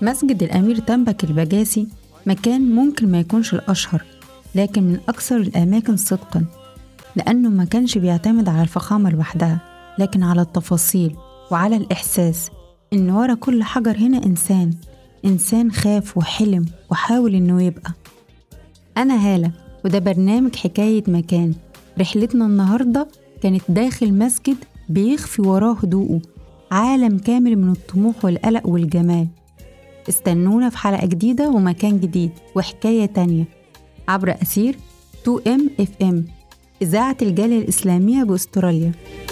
مسجد الأمير تنبك البجاسي مكان ممكن ما يكونش الأشهر لكن من أكثر الأماكن صدقا لأنه ما كانش بيعتمد على الفخامة لوحدها لكن على التفاصيل وعلى الإحساس إن ورا كل حجر هنا إنسان إنسان خاف وحلم وحاول إنه يبقى أنا هالة وده برنامج حكاية مكان رحلتنا النهاردة كانت داخل مسجد بيخفي وراه هدوءه عالم كامل من الطموح والقلق والجمال استنونا في حلقة جديدة ومكان جديد وحكاية تانية عبر أسير 2M FM إذاعة الجالية الإسلامية بأستراليا